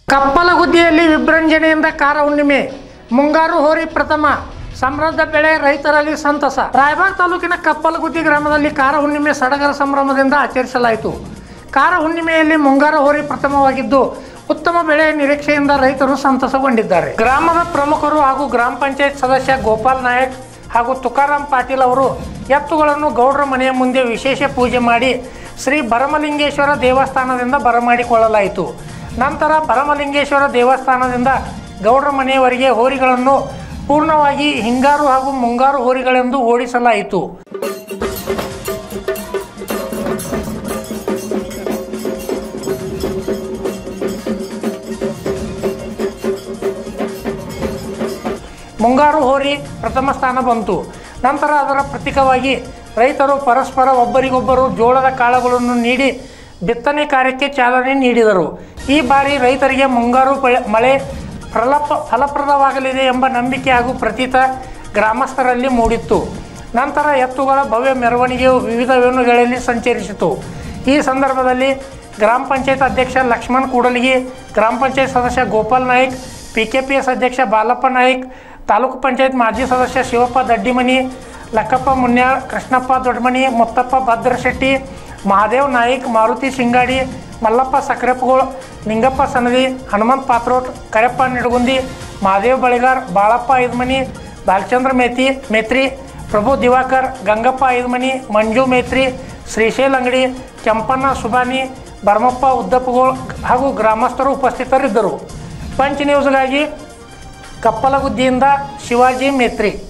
ಕಪ್ಪಲಗುದ್ದಿಯಲ್ಲಿ ವಿಭೃಂಜನೆಯಿಂದ ಕಾರ ಹುಣ್ಣಿಮೆ ಮುಂಗಾರು ಹೋರಿ ಪ್ರಥಮ ಸಮೃದ್ಧ ಬೆಳೆ ರೈತರಲ್ಲಿ ಸಂತಸ ರಾಯಬಾಗ್ ತಾಲೂಕಿನ ಕಪ್ಪಲಗುದ್ದಿ ಗ್ರಾಮದಲ್ಲಿ ಕಾರ ಹುಣ್ಣಿಮೆ ಸಡಗರ ಸಂಭ್ರಮದಿಂದ ಆಚರಿಸಲಾಯಿತು ಕಾರ ಹುಣ್ಣಿಮೆಯಲ್ಲಿ ಮುಂಗಾರು ಹೋರಿ ಪ್ರಥಮವಾಗಿದ್ದು ಉತ್ತಮ ಬೆಳೆ ನಿರೀಕ್ಷೆಯಿಂದ ರೈತರು ಸಂತಸಗೊಂಡಿದ್ದಾರೆ ಗ್ರಾಮದ ಪ್ರಮುಖರು ಹಾಗೂ ಗ್ರಾಮ ಪಂಚಾಯತ್ ಸದಸ್ಯ ಗೋಪಾಲ್ ನಾಯಕ್ ಹಾಗೂ ತುಕಾರಾಮ್ ಪಾಟೀಲ್ ಅವರು ಎತ್ತುಗಳನ್ನು ಗೌಡ್ರ ಮನೆಯ ಮುಂದೆ ವಿಶೇಷ ಪೂಜೆ ಮಾಡಿ ಶ್ರೀ ಭರಮಲಿಂಗೇಶ್ವರ ದೇವಸ್ಥಾನದಿಂದ ಬರಮಾಡಿಕೊಳ್ಳಲಾಯಿತು ನಂತರ ಭರಮಲಿಂಗೇಶ್ವರ ದೇವಸ್ಥಾನದಿಂದ ಗೌಡ್ರ ಮನೆಯವರೆಗೆ ಹೋರಿಗಳನ್ನು ಪೂರ್ಣವಾಗಿ ಹಿಂಗಾರು ಹಾಗೂ ಮುಂಗಾರು ಹೋರಿಗಳೆಂದು ಓಡಿಸಲಾಯಿತು ಮುಂಗಾರು ಹೋರಿ ಪ್ರಥಮ ಸ್ಥಾನ ಬಂತು ನಂತರ ಅದರ ಪ್ರತೀಕವಾಗಿ ರೈತರು ಪರಸ್ಪರ ಒಬ್ಬರಿಗೊಬ್ಬರು ಜೋಳದ ಕಾಳುಗಳನ್ನು ನೀಡಿ ಬಿತ್ತನೆ ಕಾರ್ಯಕ್ಕೆ ಚಾಲನೆ ನೀಡಿದರು ಈ ಬಾರಿ ರೈತರಿಗೆ ಮುಂಗಾರು ಬೆಳೆ- ಮಳೆ ಫಲಪ ಫಲಪ್ರದವಾಗಲಿದೆ ಎಂಬ ನಂಬಿಕೆ ಹಾಗೂ ಪ್ರತೀತ ಗ್ರಾಮಸ್ಥರಲ್ಲಿ ಮೂಡಿತ್ತು ನಂತರ ಎತ್ತುಗಳ ಭವ್ಯ ಮೆರವಣಿಗೆಯು ವಿವಿಧ ವೇಣುಗಳಲ್ಲಿ ಸಂಚರಿಸಿತು ಈ ಸಂದರ್ಭದಲ್ಲಿ ಗ್ರಾಮ ಪಂಚಾಯತ್ ಅಧ್ಯಕ್ಷ ಲಕ್ಷ್ಮಣ್ ಕೂಡಲಿಗಿ ಗ್ರಾಮ ಪಂಚಾಯತ್ ಸದಸ್ಯ Gopal Naik P K P S ಅಧ್ಯಕ್ಷ ಬಾಲಪ್ಪ ನಾಯ್ಕ್ ತಾಲೂಕು ಪಂಚಾಯತ್ ಮಾಜಿ ಸದಸ್ಯ ಶಿವಪ್ಪ ದಡ್ಡಿಮನಿ ಲಕ್ಕಪ್ಪ ಮುನ್ಯಾಳ್ ಕೃಷ್ಣಪ್ಪ ದೊಡ್ಡಮನಿ ಮುತ್ತಪ್ಪ ಭದ್ರಶೆಟ್ಟಿ ಮಹಾದೇವ್ ನಾಯ್ಕ್ ಮಾರುತಿ ಸಿಂಗಾಡಿ ಮಲ್ಲಪ್ಪ ಸಕ್ರೆಪ್ಪಗೋಳ್ ನಿಂಗಪ್ಪ ಸನದಿ ಹನುಮಂತ್ ಪಾತ್ರೋಟ್ ಕರೆಪ್ಪ ನಿಡಗುಂದಿ ಮಹಾದೇವ್ ಬಳಿಗಾರ್ ಬಾಳಪ್ಪ ಐದ್ಮನಿ ಬಾಲಚಂದ್ರ ಮೇತಿ ಮೇತ್ರಿ ಪ್ರಭು ದಿವಾಕರ್ ಗಂಗಪ್ಪ ಐದ್ಮನಿ ಮಂಜು ಮೇತ್ರಿ ಶ್ರೀಶೈಲ್ ಅಂಗಡಿ ಕೆಂಪಣ್ಣ ಸುಬಾನಿ ಭರಮಪ್ಪ ಉದ್ದಪ್ಪಗೋಳ್ ಹಾಗೂ ಗ್ರಾಮಸ್ಥರು ಉಪಸ್ಥಿತರಿದ್ದರು ಪಂಚ್ ನ್ಯೂಸ್ಗಾಗಿ ಕಪ್ಪಲಗುದ್ದಿಯಿಂದ ಶಿವಾಜಿ ಮೇತ್ರಿ